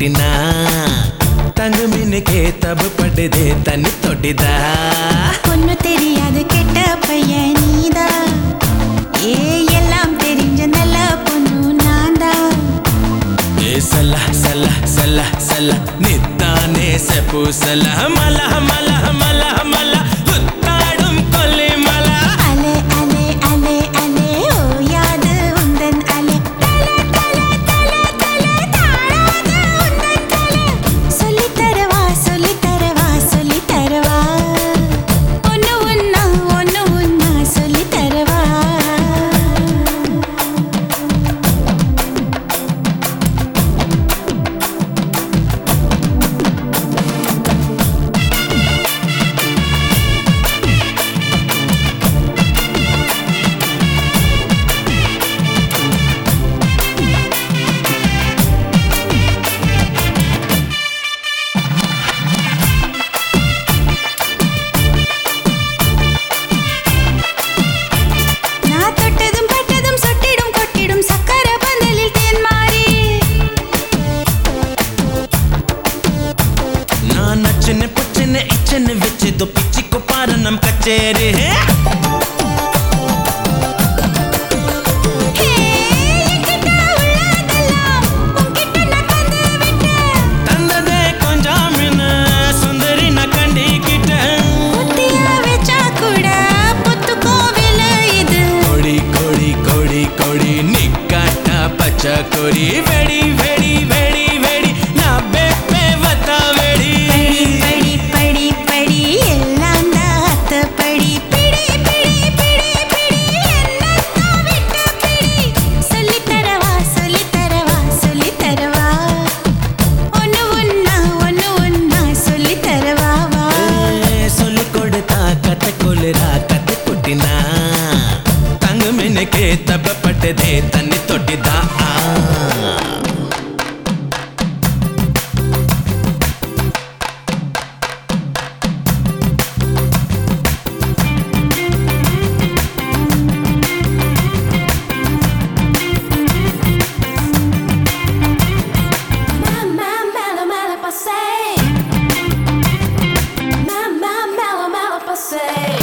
கொட்டினா தங்கு மின்னுக்கே தபு படுதே தண்ணி தொட்டிதா ஒண்ணு தெரியாது கெட்ட பையன் நீதா ஏ எல்லாம் தெரிஞ்ச நல்ல பொண்ணு நான்தா ஏ சல்ல சல்ல சல்ல சல்ல நித்தானே செப்பு சல்ல மல மல மல மல புத்தாடும் கொல்லி மல அலே அலே அலே அலே ஓயாது உந்தன் அலே தல தல தல தல தாழாது உந்தன் தல சொல்லித் தரவா சொல்லித் தரவா சொல்லித் தரவா ஒண்ணு ஒண்ணா ஒண்ணு ஒண்ணா சொல்லித் தரவா நான் தொட்டதும் பட்டதும் சொட்டிடும் கொட்டிடும் சக்கர பந்தலில் தேன் மாறி நான் நச்சுன்னு பச்சுன்னு இச்சன்னு வச்சதோ பிச்சிக்கோ பாரு நம் கச்சேரி ஹே என்கிட்ட உள்ளதெல்லாம் உன்கிட்ட நான் தந்து விட்டேன் தந்ததே கொஞ்சம் மின்னு சுந்தரி நான் கண்டிக்கிட்டேன் புத்தியா வச்சா கூட புத்துக்கும் விலை இது கொடி கொடி கொடி கொடி நிக்காட்டா பச்சை கொடி வெடி வெடி வெடி வெடி நான் பெப்பே வத்தா வெடி படி படி படி எல்லாம் தான் அத்தப்படி பிடி பிடி பிடி பிடி என்னத்தான் விட்டு பிடி சொல்லித் தரவா சொல்லித் தரவா சொல்லித் தரவா ஒண்ணு ஒண்ணா ஒண்ணு ஒண்ணா சொல்லித் தரவா வா சொல்லி கொடுத்தா கத்த கொள்ளுறா கத்து கொட்டினா தங்கு மின்னுக்கே தப்பப்பட்டதே தண்ணி தொட்டிதா ஆ. Mamma mela mela passei. Mamma mela mela passei.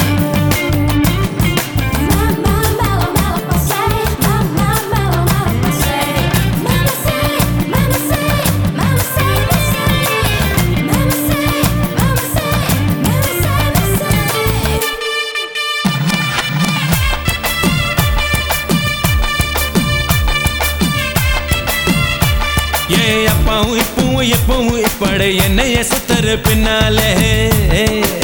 Mamma mela mela passei. Mamma mela mela passei. Mama say, mama say, mama say, mama say. Mama say, mama say, mama say, mama say. ஏ அப்பாவும் இப்பவும் எப்பவும் இப்பட என்னைய சுத்தரு பின்னாலே